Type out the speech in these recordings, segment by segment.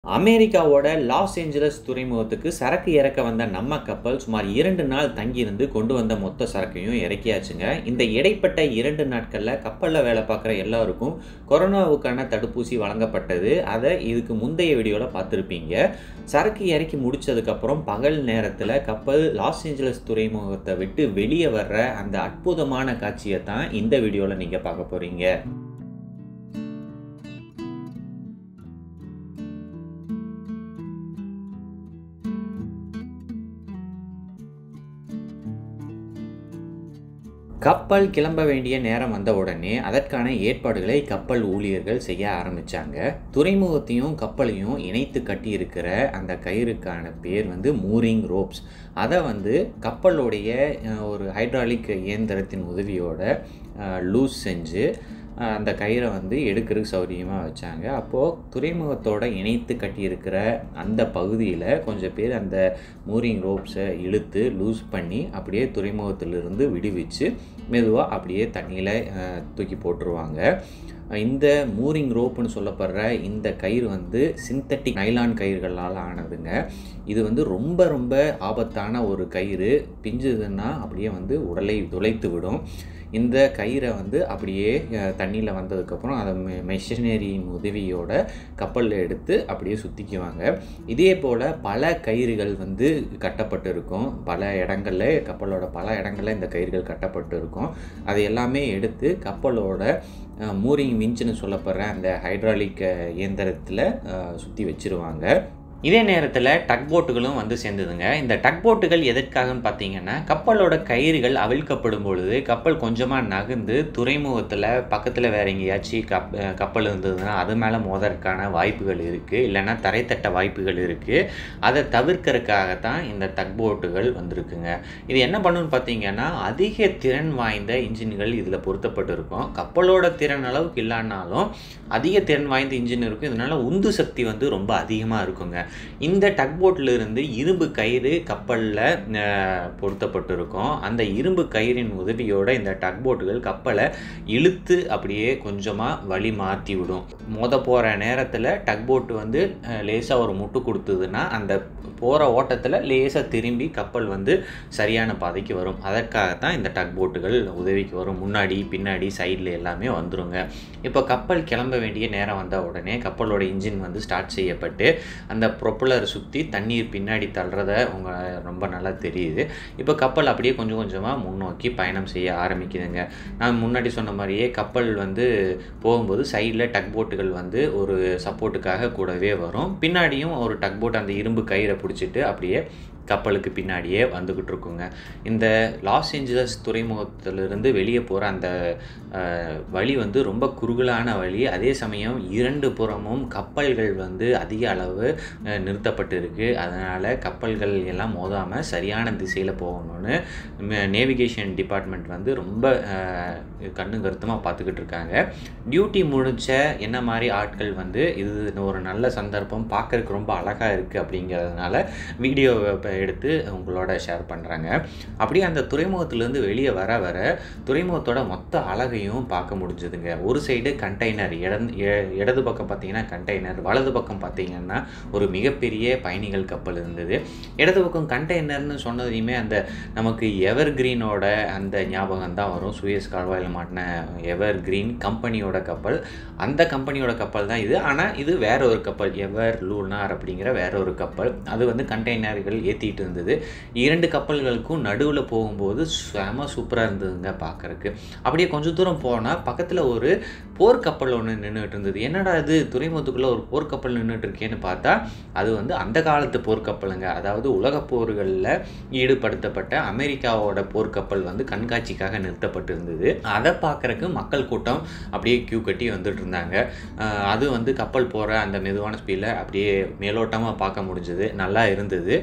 அமெரிக்காவோட Los Angeles துறைமுகத்துக்கு சரக்கு இறக்க வந்த நம்ம கப்பல் சுமார் இரண்டு நாள் தங்கியிருந்து கொண்டு வந்த மொத்த சரக்கையும் இறக்கியாச்சுங்க இந்த இடைப்பட்ட இரண்டு நாட்களில் கப்பலில் வேலை பார்க்குற எல்லாருக்கும் கொரோனாவுக்கான தடுப்பூசி வழங்கப்பட்டது அதை இதுக்கு முந்தைய வீடியோவில் பார்த்துருப்பீங்க சரக்கு இறக்கி முடிச்சதுக்கப்புறம் பகல் நேரத்தில் கப்பல் லாஸ் ஏஞ்சலஸ் துறைமுகத்தை விட்டு வெளியே வர்ற அந்த அற்புதமான காட்சியை தான் இந்த வீடியோவில் நீங்கள் பார்க்க போகிறீங்க கப்பல் கிளம்ப வேண்டிய நேரம் வந்த உடனே அதற்கான ஏற்பாடுகளை கப்பல் ஊழியர்கள் செய்ய ஆரம்பித்தாங்க துறைமுகத்தையும் கப்பலையும் இணைத்து கட்டியிருக்கிற அந்த கயிறுக்கான பேர் வந்து மூரிங் ரோப்ஸ் அதை வந்து கப்பலுடைய அஹ், ஒரு ஹைட்ராலிக் இயந்திரத்தின் உதவியோட லூஸ் செஞ்சு அஹ், அந்த கயிறை வந்து எடுக்கிறதுக்கு சௌகரியமாக வச்சாங்க அப்போது துறைமுகத்தோட இணைத்து கட்டியிருக்கிற அந்த பகுதியில் கொஞ்சம் பேர் அந்த மூரிங் ரோப்ஸை இழுத்து லூஸ் பண்ணி அப்படியே துறைமுகத்திலிருந்து விடுவிச்சு மெதுவாக அப்படியே தண்ணியில் தூக்கி போட்டுருவாங்க இந்த மூரிங் ரோப்புன்னு சொல்லப்படுற இந்த கயிறு வந்து சிந்தட்டிக் நைலான் கயிறுகளால் ஆனதுங்க இது வந்து ரொம்ப ரொம்ப ஆபத்தான ஒரு கயிறு பிஞ்சுதுன்னா அப்படியே வந்து உடலை துளைத்து விடும் இந்த கயிறை வந்து அப்படியே தண்ணியில் வந்ததுக்கப்புறம் அதை மெஷினரியின் உதவியோட கப்பலில் எடுத்து அப்படியே சுற்றிக்குவாங்க இதே போல் பல கயிறுகள் வந்து கட்டப்பட்டு இருக்கும் பல இடங்களில் கப்பலோட பல இடங்களில் இந்த கயிறுகள் கட்டப்பட்டு இருக்கும் அது எல்லாமே எடுத்து கப்பலோட மூரிங் விஞ்சுன்னு சொல்லப்படுற அந்த ஹைட்ராலிக் இயந்திரத்தில் சுற்றி வச்சிருவாங்க இதே நேரத்தில் டக் போட்டுகளும் வந்து சேர்ந்ததுங்க இந்த டக் போட்டுகள் எதற்காகன்னு பார்த்தீங்கன்னா கப்பலோட கயிறுகள் அவிழ்க்கப்படும் பொழுது கப்பல் கொஞ்சமாக நகர்ந்து துறைமுகத்தில் பக்கத்தில் வேற எங்கேயாச்சும் கப் கப்பல் இருந்ததுன்னா அது மேலே மோதறதுக்கான வாய்ப்புகள் இருக்குது இல்லைன்னா தரைத்தட்ட வாய்ப்புகள் இருக்குது அதை தவிர்க்கறதுக்காகத்தான் இந்த டக் போட்டுகள் வந்திருக்குங்க இது என்ன பண்ணுன்னு பார்த்தீங்கன்னா அதிக திறன் வாய்ந்த இன்ஜின்கள் இதில் பொருத்தப்பட்டிருக்கும் கப்பலோட திறன் அளவுக்கு இல்லைனாலும் அதிக திறன் வாய்ந்த இன்ஜின் இருக்கும் இதனால உந்து சக்தி வந்து ரொம்ப அதிகமாக இருக்குங்க இந்த டக் போட்டில் இருந்து இரும்பு கயிறு கப்பலில் பொருத்தப்பட்டிருக்கும் அந்த இரும்பு கயிறின் உதவியோட இந்த டக் போட்டுகள் கப்பலை இழுத்து அப்படியே கொஞ்சமாக வழி மாற்றி விடும் மோத போகிற நேரத்தில் டக் போட்டு வந்து லேசாக ஒரு முட்டு கொடுத்ததுன்னா அந்த போகிற ஓட்டத்தில் லேசாக திரும்பி கப்பல் வந்து சரியான பாதைக்கு வரும் அதற்காகத்தான் இந்த டக் போட்டுகள் உதவிக்கு வரும் முன்னாடி பின்னாடி சைடில் எல்லாமே வந்துருங்க இப்போ கப்பல் கிளம்ப வேண்டிய நேரம் வந்த உடனே கப்பலோட இன்ஜின் வந்து ஸ்டார்ட் செய்யப்பட்டு அந்த ப்ரொப்பலர் சுற்றி தண்ணீர் பின்னாடி தள்ளுறத உங்க ரொம்ப நல்லா தெரியுது இப்போ கப்பல் அப்படியே கொஞ்சம் கொஞ்சமாக முன்னோக்கி பயணம் செய்ய ஆரம்பிக்குதுங்க நான் முன்னாடி சொன்ன மாதிரியே கப்பல் வந்து போகும்போது சைடில் டக் போட்டுகள் வந்து ஒரு சப்போர்ட்டுக்காக கூடவே வரும் பின்னாடியும் ஒரு டக் போட் அந்த இரும்பு கயிறை பிடிச்சிட்டு அப்படியே கப்பலுக்கு பின்னாடியே வந்துக்கிட்டு இருக்குங்க இந்த லாஸ் ஏஞ்சலஸ் துறைமுகத்திலிருந்து வெளியே போகிற அந்த அஹ், வழி வந்து ரொம்ப குறுகலான வழி அதே சமயம் இரண்டு புறமும் கப்பல்கள் வந்து அதிக அளவு அஹ், நிறுத்தப்பட்டு இருக்கு அதனால் கப்பல்கள் எல்லாம் மோதாமல் சரியான திசையில் போகணும்னு நேவிகேஷன் டிபார்ட்மெண்ட் வந்து ரொம்ப அஹ், கண்ணு கருத்துமாக பார்த்துக்கிட்டு இருக்காங்க டியூட்டி முடிச்ச என்ன மாதிரி ஆட்கள் வந்து இது ஒரு நல்ல சந்தர்ப்பம் பார்க்கறதுக்கு ரொம்ப அழகாக இருக்குது அப்படிங்கிறதுனால வீடியோ எடுத்து உங்களோட ஷேர் பண்ணுறாங்க அப்படியே அந்த துறைமுகத்திலேருந்து வெளியே வர வர துறைமுகத்தோட மொத்த அழகையும் பார்க்க முடிஞ்சுதுங்க ஒரு சைடு கண்டெய்னர் இடம் இடது பக்கம் பார்த்தீங்கன்னா கண்டெய்னர் வலது பக்கம் பார்த்தீங்கன்னா ஒரு மிகப்பெரிய பயணிகள் கப்பல் இருந்தது இடது பக்கம் கண்டெய்னர்னு சொன்னதையுமே அந்த நமக்கு எவர் கிரீனோட அந்த ஞாபகம் தான் வரும் சுயஸ் கால்வாயில் மாட்டின எவர் கிரீன் கம்பெனியோட கப்பல் அந்த கம்பெனியோட கப்பல் தான் இது ஆனால் இது வேற ஒரு கப்பல் எவர் லூனார் அப்படிங்கிற வேற ஒரு கப்பல் அது வந்து கண்டெய்னர்கள் ஏற்றிட்டு இருந்தது இரண்டு கப்பல்களுக்கும் நடுவில் போகும்போது செம சூப்பராக இருந்ததுங்க பார்க்கறக்கு அப்படியே கொஞ்சம் தூரம் போனால் பக்கத்தில் ஒரு போர்க்கப்பல் ஒன்று நின்றுட்டு இருந்தது என்னடா இது துறைமுகத்துக்குள்ளே ஒரு போர்க்கப்பல் நின்றுட்டு இருக்கேன்னு பார்த்தா அது வந்து அந்த காலத்து போர்க்கப்பலுங்க அதாவது உலகப் போர்களில் ஈடுபடுத்தப்பட்ட அமெரிக்காவோட போர்க்கப்பல் வந்து கண்காட்சிக்காக நிறுத்தப்பட்டு இருந்தது அதை பார்க்கறக்கு மக்கள் கூட்டம் அப்படியே கியூ கட்டி வந்துட்டு இருந்தாங்க அஹ் அது வந்து கப்பல் போகிற அந்த மெதுவான ஸ்பீடில் அப்படியே மேலோட்டமாக பார்க்க முடிஞ்சது நல்லா இருந்தது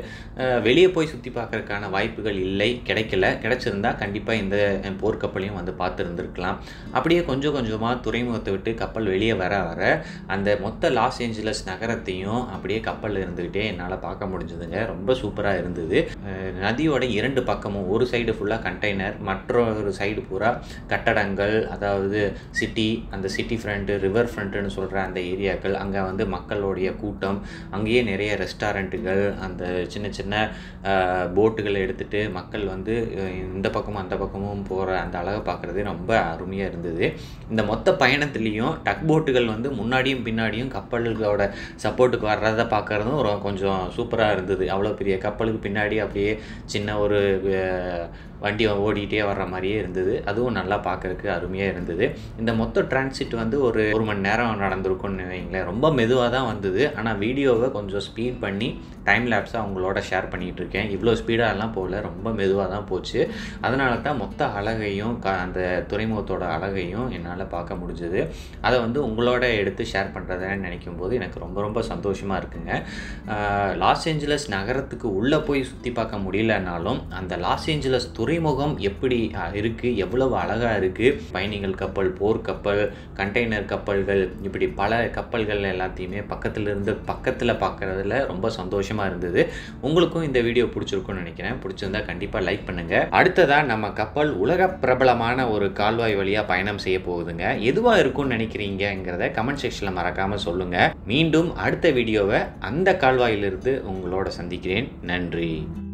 வெளியே போய் சுற்றி பார்க்கறதுக்கான வாய்ப்புகள் இல்லை கிடைக்கல கிடைச்சிருந்தா கண்டிப்பாக இந்த போர்க்கப்பலையும் வந்து பார்த்துருந்துருக்கலாம் அப்படியே கொஞ்சம் கொஞ்சமாக துறைமுகத்தை விட்டு கப்பல் வெளியே வர வர அந்த மொத்த லாஸ் ஏஞ்சலஸ் நகரத்தையும் அப்படியே கப்பலில் இருந்துக்கிட்டே என்னால் பார்க்க முடிஞ்சதுங்க ரொம்ப சூப்பராக இருந்தது அஹ் நதியோட இரண்டு பக்கமும் ஒரு சைடு ஃபுல்லாக கண்டெய்னர் மற்றொரு சைடு பூரா கட்டடங்கள் அதாவது சிட்டி அந்த சிட்டி ஃப்ரண்ட்டு ரிவர் ஃப்ரண்ட்டுன்னு சொல்கிற அந்த ஏரியாக்கள் அங்கே வந்து மக்களுடைய கூட்டம் அங்கேயே நிறைய ரெஸ்டாரண்ட்டுகள் அந்த சின்ன சின்ன போட்டுகளை எடுத்துகிட்டு மக்கள் வந்து அஹ் இந்த பக்கமும் அந்த பக்கமும் போகிற அந்த அழகை பார்க்குறது ரொம்ப அருமையாக இருந்தது இந்த மொத்த பயணத்துலேயும் டக் போட்டுகள் வந்து முன்னாடியும் பின்னாடியும் கப்பல்களோட சப்போர்ட்டுக்கு வர்றதை பார்க்குறதும் ஒரு கொஞ்சம் சூப்பராக இருந்தது அவ்வளோ பெரிய கப்பலுக்கு பின்னாடி அப்படியே சின்ன ஒரு அஹ், வண்டி ஓடிக்கிட்டே வர்ற மாதிரியே இருந்தது அதுவும் நல்லா பார்க்கறதுக்கு அருமையாக இருந்தது இந்த மொத்த டிரான்சிட் வந்து ஒரு ஒரு மணி நேரம் நடந்திருக்கும்னு வைங்களேன் ரொம்ப மெதுவாக தான் வந்தது ஆனால் வீடியோவை கொஞ்சம் ஸ்பீட் பண்ணி டைம் லேப்ஸாக அவங்களோட ஷேர் பண்ணிகிட்டு இருக்கேன் இவ்வளோ ஸ்பீடாலாம் போகல ரொம்ப மெதுவாக தான் போச்சு அதனால தான் மொத்த அழகையும் க அந்த துறைமுகத்தோட அழகையும் என்னால் பார்க்க முடிஞ்சது அதை வந்து உங்களோட எடுத்து ஷேர் பண்ணுறதுன்னு நினைக்கும் போது எனக்கு ரொம்ப ரொம்ப சந்தோஷமாக இருக்குங்க ஆஹ் லாஸ் ஏஞ்சலஸ் நகரத்துக்கு உள்ளே போய் சுற்றி பார்க்க முடியலனாலும் அந்த லாஸ் ஏஞ்சலஸ் துறைமுகம் எப்படி இருக்குது எவ்வளவு அழகாக இருக்குது பயணிகள் கப்பல் போர் கப்பல் கண்டெய்னர் கப்பல்கள் இப்படி பல கப்பல்கள் எல்லாத்தையுமே பக்கத்துல இருந்து பக்கத்தில் பார்க்குறதுல ரொம்ப சந்தோஷமாக இருந்தது உங்களுக்கும் இந்த வீடியோ பிடிச்சிருக்கும்னு நினைக்கிறேன் பிடிச்சிருந்தா கண்டிப்பாக லைக் பண்ணுங்கள் அடுத்ததாக நம்ம கப்பல் உலக பிரபலமான ஒரு கால்வாய் வழியாக பயணம் செய்ய போகுதுங்க எதுவாக இருக்கும்னு நினைக்கிறீங்கிறத கமெண்ட் செக்ஷனில் மறக்காமல் சொல்லுங்கள் மீண்டும் அடுத்த வீடியோவை அந்த கால்வாயிலிருந்து உங்களோட சந்திக்கிறேன் நன்றி